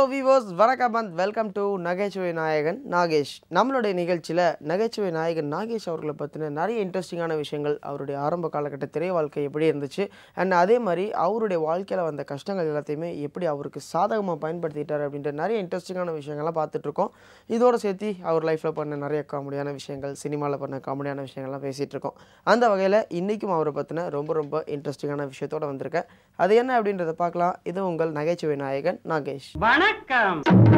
விவோஸ் வணக்கம் and welcome to நகைச்சுவை நாயகன் நாகேஷ் நம்மளுடைய நிகழ்ச்சியில் நகைச்சுவை நாயகன் நாகேஷ் அவர்களை பற்றின நிறைய இன்ட்ரெஸ்டிங்கான விஷயங்கள் அவருடைய ஆரம்ப காலகட்ட திரை வாழ்க்கை எப்படி இருந்துச்சு அண்ட் அதே மாதிரி அவருடைய வாழ்க்கையில் வந்த கஷ்டங்கள் எல்லாத்தையுமே எப்படி அவருக்கு சாதகமாக பயன்படுத்திட்டார் அப்படின்ற நிறைய இன்ட்ரெஸ்டிங்கான விஷயங்கள்லாம் பார்த்துட்ருக்கோம் இதோட சேர்த்து அவர் லைஃப்பில் பண்ண நிறைய காமெடியான விஷயங்கள் சினிமாவில் பண்ண காமெடியான விஷயங்கள்லாம் பேசிகிட்டு இருக்கோம் அந்த வகையில் இன்றைக்கும் அவரை பற்றின ரொம்ப ரொம்ப இன்ட்ரெஸ்டிங்கான விஷயத்தோடு வந்திருக்கேன் அது என்ன அப்படின்றத பார்க்கலாம் இது உங்கள் நகைச்சுவை நாயகன் நாகேஷ் வணக்கம்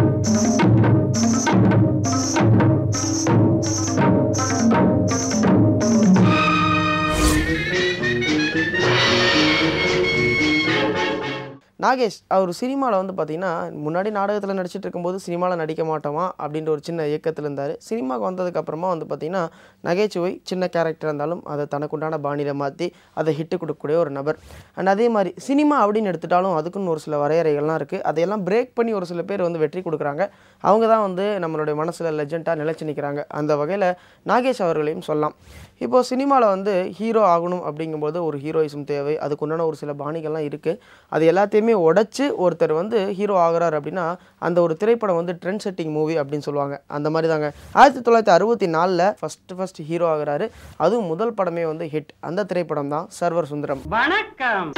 நாகேஷ் அவர் சினிமாவில் வந்து பார்த்தீங்கன்னா முன்னாடி நாடகத்தில் நடிச்சிட்டு இருக்கும்போது சினிமாவில் நடிக்க மாட்டோமா அப்படின்ற ஒரு சின்ன இயக்கத்தில் இருந்தார் சினிமாவுக்கு வந்ததுக்கு அப்புறமா வந்து பார்த்தீங்கன்னா நகைச்சுவை சின்ன கேரக்டர் இருந்தாலும் அதை தனக்குண்டான பாணியில் மாற்றி அதை ஹிட்டு கொடுக்கக்கூடிய ஒரு நபர் அண்ட் அதே மாதிரி சினிமா அப்படின்னு எடுத்துட்டாலும் அதுக்குன்னு ஒரு சில வரையறைகள்லாம் இருக்குது அதையெல்லாம் பிரேக் பண்ணி ஒரு சில பேர் வந்து வெற்றி கொடுக்குறாங்க அவங்க தான் வந்து நம்மளுடைய மனசில் லெஜெண்டாக நிலைச்சு நிற்கிறாங்க அந்த வகையில் நாகேஷ் அவர்களையும் சொல்லலாம் இப்போது சினிமாவில் வந்து ஹீரோ ஆகணும் அப்படிங்கும்போது ஒரு ஹீரோயிசம் தேவை அதுக்குண்டான ஒரு சில பாணிகள்லாம் இருக்குது அது எல்லாத்தையுமே உடைச்சு ஒருத்தர் வந்து ஹீரோ ஆகுறாரு அப்படின்னா அந்த ஒரு திரைப்படம் வந்து ட்ரெண்ட் செட்டிங் மூவி அப்படின்னு சொல்லுவாங்க அந்த மாதிரி தாங்க ஆயிரத்தி தொள்ளாயிரத்தி அறுபத்தி நாலில் ஃபஸ்ட்டு ஃபஸ்ட் ஹீரோ ஆகுறாரு அதுவும் முதல் படமே வந்து ஹிட் அந்த திரைப்படம் தான் சர்வர் சுந்தரம் வணக்கம்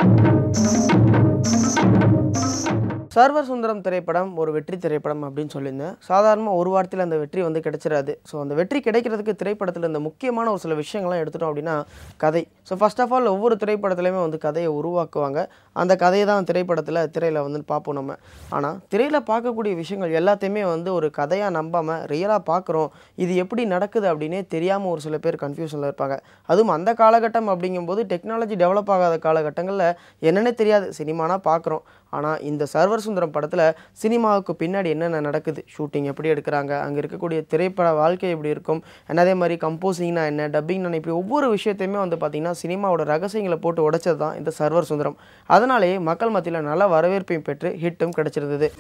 சர்வர் சுந்தரம் திரைப்படம் ஒரு வெற்றி திரைப்படம் அப்படின்னு சொல்லியிருந்தேன் சாதாரணமாக ஒரு வாரத்தில் அந்த வெற்றி வந்து கிடைச்சிடாது ஸோ அந்த வெற்றி கிடைக்கிறதுக்கு திரைப்படத்தில் இந்த முக்கியமான ஒரு சில விஷயங்கள்லாம் எடுத்துட்டோம் அப்படின்னா கதை ஸோ ஃபர்ஸ்ட் ஆஃப் ஆல் ஒவ்வொரு திரைப்படத்துலையுமே வந்து கதையை உருவாக்குவாங்க அந்த கதையை தான் திரைப்படத்தில் திரையில் வந்து பார்ப்போம் நம்ம ஆனால் திரையில் பார்க்கக்கூடிய விஷயங்கள் எல்லாத்தையுமே வந்து ஒரு கதையாக நம்பாமல் ரியலாக பார்க்குறோம் இது எப்படி நடக்குது அப்படின்னே தெரியாமல் ஒரு சில பேர் கன்ஃபியூஷனில் இருப்பாங்க அதுவும் அந்த காலகட்டம் அப்படிங்கும்போது டெக்னாலஜி டெவலப் ஆகாத காலகட்டங்களில் என்னன்னே தெரியாது சினிமானா பார்க்குறோம் ஆனால் இந்த சர்வர் சுந்தரம் படத்தில் சினிமாவுக்கு பின்னாடி என்னென்ன நடக்குது ஷூட்டிங் எப்படி எடுக்கிறாங்க அங்கே இருக்கக்கூடிய திரைப்பட வாழ்க்கை எப்படி இருக்கும் and அதே மாதிரி கம்போசிங்னா என்ன டப்பிங்னா இப்படி ஒவ்வொரு விஷயத்தையுமே வந்து பார்த்திங்கன்னா சினிமாவோட ரகசியங்களை போட்டு உடைச்சது தான் இந்த சர்வர் சுந்தரம் அதனாலேயே மக்கள் மத்தியில் நல்ல வரவேற்பையும் பெற்று ஹிட்டும் கிடச்சிருந்தது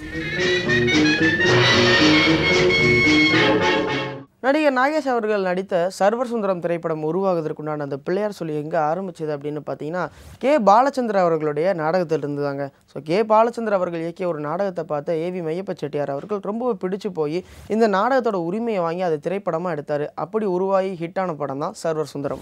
நடிகர் நாகேஷ் அவர்கள் நடித்த சர்வர் சுந்தரம் திரைப்படம் உருவாகுவதற்குண்டான அந்த பிள்ளையார் சொல்லி எங்கே ஆரம்பிச்சது அப்படின்னு பார்த்தீங்கன்னா கே பாலச்சந்திர அவர்களுடைய நாடகத்தில் இருந்துதாங்க ஸோ கே பாலச்சந்திர அவர்கள் இயக்கிய ஒரு நாடகத்தை பார்த்த ஏவி மையப்ப செட்டியார் அவர்கள் ரொம்ப பிடிச்சு போய் இந்த நாடகத்தோட உரிமையை வாங்கி அதை திரைப்படமாக எடுத்தார் அப்படி உருவாகி ஹிட்டான படம் தான் சர்வர் சுந்தரம்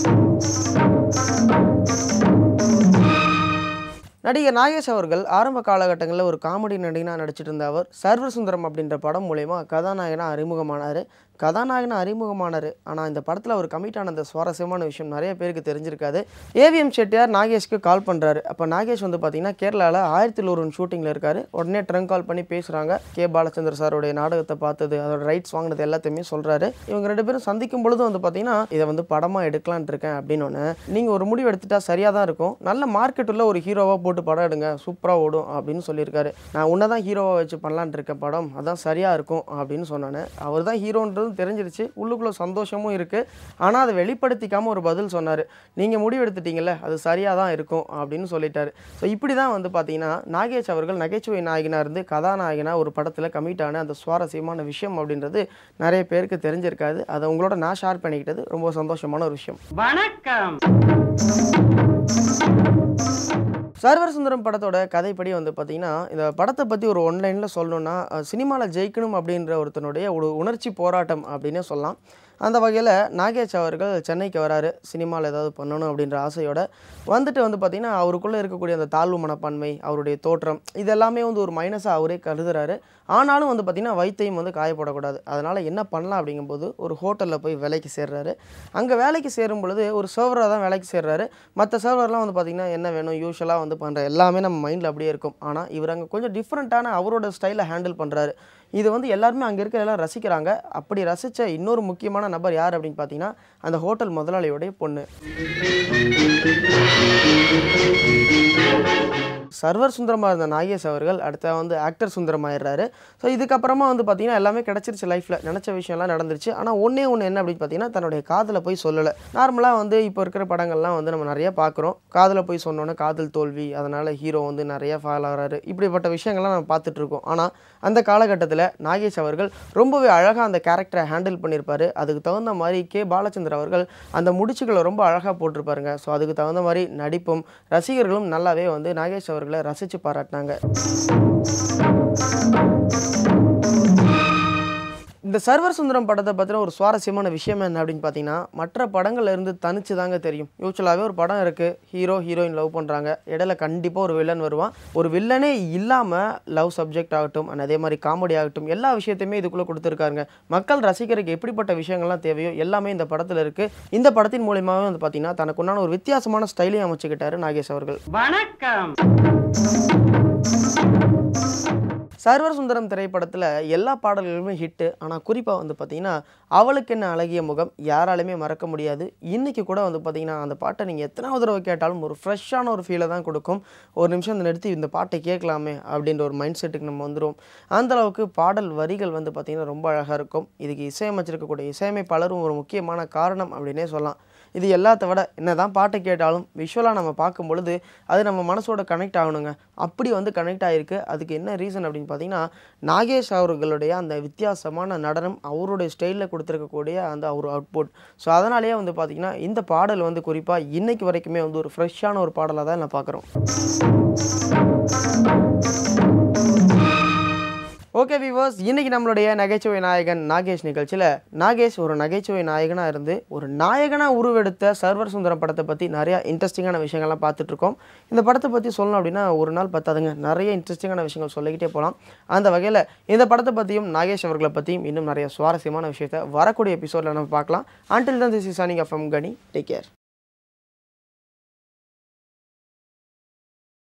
நடிகர் நாகேஷ் அவர்கள் ஆரம்ப காலகட்டங்களில் ஒரு காமெடி நடிகனாக நடிச்சிட்டு இருந்த அவர் சர்வர் சுந்தரம் அப்படின்ற படம் மூலயமா கதாநாயகனாக அறிமுகமானார் கதாநாயகனாக அறிமுகமானார் ஆனால் இந்த படத்தில் அவர் கமிட் ஆன அந்த சுவாரஸ்யமான விஷயம் நிறைய பேருக்கு தெரிஞ்சிருக்காது ஏவிஎம் செட்டியார் நாகேஷ்க்கு கால் பண்ணுறாரு அப்போ நாகேஷ் வந்து பார்த்தீங்கன்னா கேரளாவில் ஆயிரத்தி ஒரு ஷூட்டிங்கில் இருக்கார் உடனே ட்ரங்க் கால் பண்ணி பேசுகிறாங்க கே பாலச்சந்தர் சாருடைய நாடகத்தை பார்த்தது அதோட ரைட்ஸ் வாங்கினது எல்லாத்தையுமே சொல்கிறாரு இவங்க ரெண்டு பேரும் சந்திக்கும் பொழுது வந்து பார்த்தீங்கன்னா இதை வந்து படமாக எடுக்கலான்ட்டு இருக்கேன் அப்படின்னு நீங்கள் ஒரு முடிவு எடுத்துட்டா சரியாக தான் இருக்கும் நல்ல மார்க்கெட் உள்ள ஒரு ஹீரோவாக போட்டு படம் எடுங்க சூப்பராக ஓடும் அப்படின்னு சொல்லியிருக்காரு நான் உன்னை தான் ஹீரோவாக வச்சு பண்ணலான்ட்டு இருக்கேன் படம் அதான் சரியாக இருக்கும் அப்படின்னு சொன்னானே அவர் தான் ஹீரோன்றதும் தெரிஞ்சிருச்சு உள்ளுக்குள்ளே சந்தோஷமும் இருக்குது ஆனால் அதை வெளிப்படுத்திக்காமல் ஒரு பதில் சொன்னார் நீங்கள் முடிவு எடுத்துட்டீங்கல்ல அது சரியாக தான் இருக்கும் அப்படின்னு சொல்லிட்டாரு ஸோ இப்படி தான் வந்து பார்த்தீங்கன்னா நாகேஷ் அவர்கள் நகைச்சுவை நாயகனாக இருந்து கதாநாயகனாக ஒரு படத்தில் கமிட் ஆன அந்த சுவாரஸ்யமான விஷயம் அப்படின்றது நிறைய பேருக்கு தெரிஞ்சிருக்காது அதை உங்களோட நான் ஷேர் பண்ணிக்கிட்டது ரொம்ப சந்தோஷமான ஒரு விஷயம் வணக்கம் சர்வர் சுந்தரம் படத்தோட கதைப்படி வந்து பார்த்தீங்கன்னா இந்த படத்தை பற்றி ஒரு ஒன்லைனில் சொல்லணும்னா சினிமாவில் ஜெயிக்கணும் அப்படின்ற ஒருத்தனுடைய ஒரு உணர்ச்சி போராட்டம் அப்படின்னே சொல்லலாம் அந்த வகையில் நாகேஷ் அவர்கள் சென்னைக்கு வராரு சினிமாவில் ஏதாவது பண்ணணும் அப்படின்ற ஆசையோட வந்துட்டு வந்து பார்த்திங்கன்னா அவருக்குள்ளே இருக்கக்கூடிய அந்த தாழ்வு மனப்பான்மை அவருடைய தோற்றம் இது எல்லாமே வந்து ஒரு மைனஸாக அவரே கருதுறாரு ஆனாலும் வந்து பார்த்திங்கன்னா வைத்தையும் வந்து காயப்படக்கூடாது அதனால் என்ன பண்ணலாம் அப்படிங்கும்போது ஒரு ஹோட்டலில் போய் வேலைக்கு சேர்றாரு அங்கே வேலைக்கு சேரும் பொழுது ஒரு சர்வராக தான் வேலைக்கு சேர்றாரு மற்ற சர்வர்லாம் வந்து பார்த்திங்கன்னா என்ன வேணும் யூஸ்வலாக வந்து பண்ணுற எல்லாமே நம்ம மைண்டில் அப்படியே இருக்கும் ஆனால் இவர் அங்கே கொஞ்சம் டிஃப்ரெண்ட்டான அவரோட ஸ்டைலை ஹேண்டில் பண்ணுறாரு இது வந்து எல்லாருமே அங்கே இருக்கிற எல்லாம் ரசிக்கிறாங்க அப்படி ரசித்த இன்னொரு முக்கியமான நபர் யார் அப்படின்னு பார்த்தீங்கன்னா அந்த ஹோட்டல் முதலாளியோடைய பொண்ணு சர்வர் சுந்தரமாக இருந்த நாகேஷ் அவர்கள் அடுத்த வந்து ஆக்டர் சுந்தரமாயிடுறாரு ஸோ இதுக்கப்புறமா வந்து பார்த்தீங்கன்னா எல்லாமே கிடச்சிருச்சு லைஃப்பில் நினச்ச விஷயம்லாம் நடந்துருச்சு ஆனால் ஒன்றே ஒன்று என்ன அப்படின்னு பார்த்தீங்கன்னா தன்னுடைய காதில் போய் சொல்லலை நார்மலாக வந்து இப்போ இருக்கிற படங்கள்லாம் வந்து நம்ம நிறைய பார்க்குறோம் காதில் போய் சொன்னோன்னே காதல் தோல்வி அதனால் ஹீரோ வந்து நிறைய ஃபால் ஆகிறாரு இப்படிப்பட்ட விஷயங்கள்லாம் நம்ம பார்த்துட்ருக்கோம் ஆனால் அந்த காலகட்டத்தில் நாகேஷ் அவர்கள் ரொம்பவே அழகாக அந்த கேரக்டரை ஹேண்டில் பண்ணியிருப்பாரு அதுக்கு தகுந்த மாதிரி கே பாலச்சந்தர் அவர்கள் அந்த முடிச்சுகளை ரொம்ப அழகாக போட்டிருப்பாருங்க ஸோ அதுக்கு தகுந்த மாதிரி நடிப்பும் ரசிகர்களும் நல்லாவே வந்து நாகேஷ் அவர்களை ரசித்து பாராட்டினாங்க இந்த சர்வர் சுந்தரம் படத்தை பற்றின ஒரு சுவாரஸ்யமான விஷயம் என்ன அப்படின்னு பார்த்தீங்கன்னா மற்ற படங்கள்ல இருந்து தனிச்சு தாங்க தெரியும் யூஸ்வலாகவே ஒரு படம் இருக்குது ஹீரோ ஹீரோயின் லவ் பண்ணுறாங்க இடையில கண்டிப்பாக ஒரு வில்லன் வருவான் ஒரு வில்லனே இல்லாமல் லவ் சப்ஜெக்ட் ஆகட்டும் and அதே மாதிரி காமெடி ஆகட்டும் எல்லா விஷயத்தையுமே இதுக்குள்ளே கொடுத்துருக்காங்க மக்கள் ரசிக்கிறதுக்கு எப்படிப்பட்ட விஷயங்கள்லாம் தேவையோ எல்லாமே இந்த படத்தில் இருக்குது இந்த படத்தின் மூலியமாகவே வந்து பார்த்தீங்கன்னா தனக்குண்டான ஒரு வித்தியாசமான ஸ்டைலையும் அமைச்சுக்கிட்டாரு நாகேஷ் அவர்கள் வணக்கம் சர்வர் சுந்தரம் திரைப்படத்தில் எல்லா பாடல்களுமே ஹிட்டு ஆனால் குறிப்பாக வந்து பார்த்திங்கன்னா அவளுக்கு என்ன அழகிய முகம் யாராலுமே மறக்க முடியாது இன்றைக்கி கூட வந்து பார்த்திங்கன்னா அந்த பாட்டை நீங்கள் எத்தனாவது தடவை கேட்டாலும் ஒரு ஃப்ரெஷ்ஷான ஒரு ஃபீலை தான் கொடுக்கும் ஒரு நிமிஷம் இந்த நிறுத்தி இந்த பாட்டை கேட்கலாமே அப்படின்ற ஒரு மைண்ட் செட்டுக்கு நம்ம வந்துடும் அந்த அளவுக்கு பாடல் வரிகள் வந்து பார்த்திங்கன்னா ரொம்ப அழகாக இருக்கும் இதுக்கு இசையமைச்சிருக்கக்கூடிய இசையமைப்பாளரும் ஒரு முக்கியமான காரணம் அப்படின்னே சொல்லலாம் இது எல்லாத்த விட என்ன தான் பாட்டை கேட்டாலும் விஷுவலாக நம்ம பார்க்கும் பொழுது அது நம்ம மனசோட கனெக்ட் ஆகணுங்க அப்படி வந்து கனெக்ட் ஆகிருக்கு அதுக்கு என்ன ரீசன் அப்படின்னு பார்த்தீங்கன்னா நாகேஷ் அவர்களுடைய அந்த வித்தியாசமான நடனம் அவருடைய ஸ்டைலில் கொடுத்துருக்கக்கூடிய அந்த ஒரு அவுட்புட் ஸோ அதனாலேயே வந்து பார்த்திங்கன்னா இந்த பாடல் வந்து குறிப்பாக இன்னைக்கு வரைக்குமே வந்து ஒரு ஃப்ரெஷ்ஷான ஒரு பாடலாக தான் நான் பார்க்குறோம் ஓகே விவர்ஸ் இன்னைக்கு நம்மளுடைய நகைச்சுவை நாயகன் நாகேஷ் நிகழ்ச்சியில் நாகேஷ் ஒரு நகைச்சுவை நாயகனாக இருந்து ஒரு நாயகனாக உருவெடுத்த சர்வர் சுந்தரம் படத்தை பற்றி நிறையா இன்ட்ரெஸ்டிங்கான விஷயங்கள்லாம் பார்த்துட்ருக்கோம் இந்த படத்தை பற்றி சொல்லணும் அப்படின்னா ஒரு நாள் பத்தாதுங்க நிறைய இன்ட்ரெஸ்டிங்கான விஷயங்கள் சொல்லிக்கிட்டே போகலாம் அந்த வகையில் இந்த படத்தை பற்றியும் நாகேஷ் அவர்களை பற்றியும் இன்னும் நிறைய சுவாரஸ்யமான விஷயத்தை வரக்கூடிய எபிசோடில் நம்ம பார்க்கலாம் அன்டில் தான் திஸ் இஸ் சனிங் எஃப்எம் கனி டேக் கேர்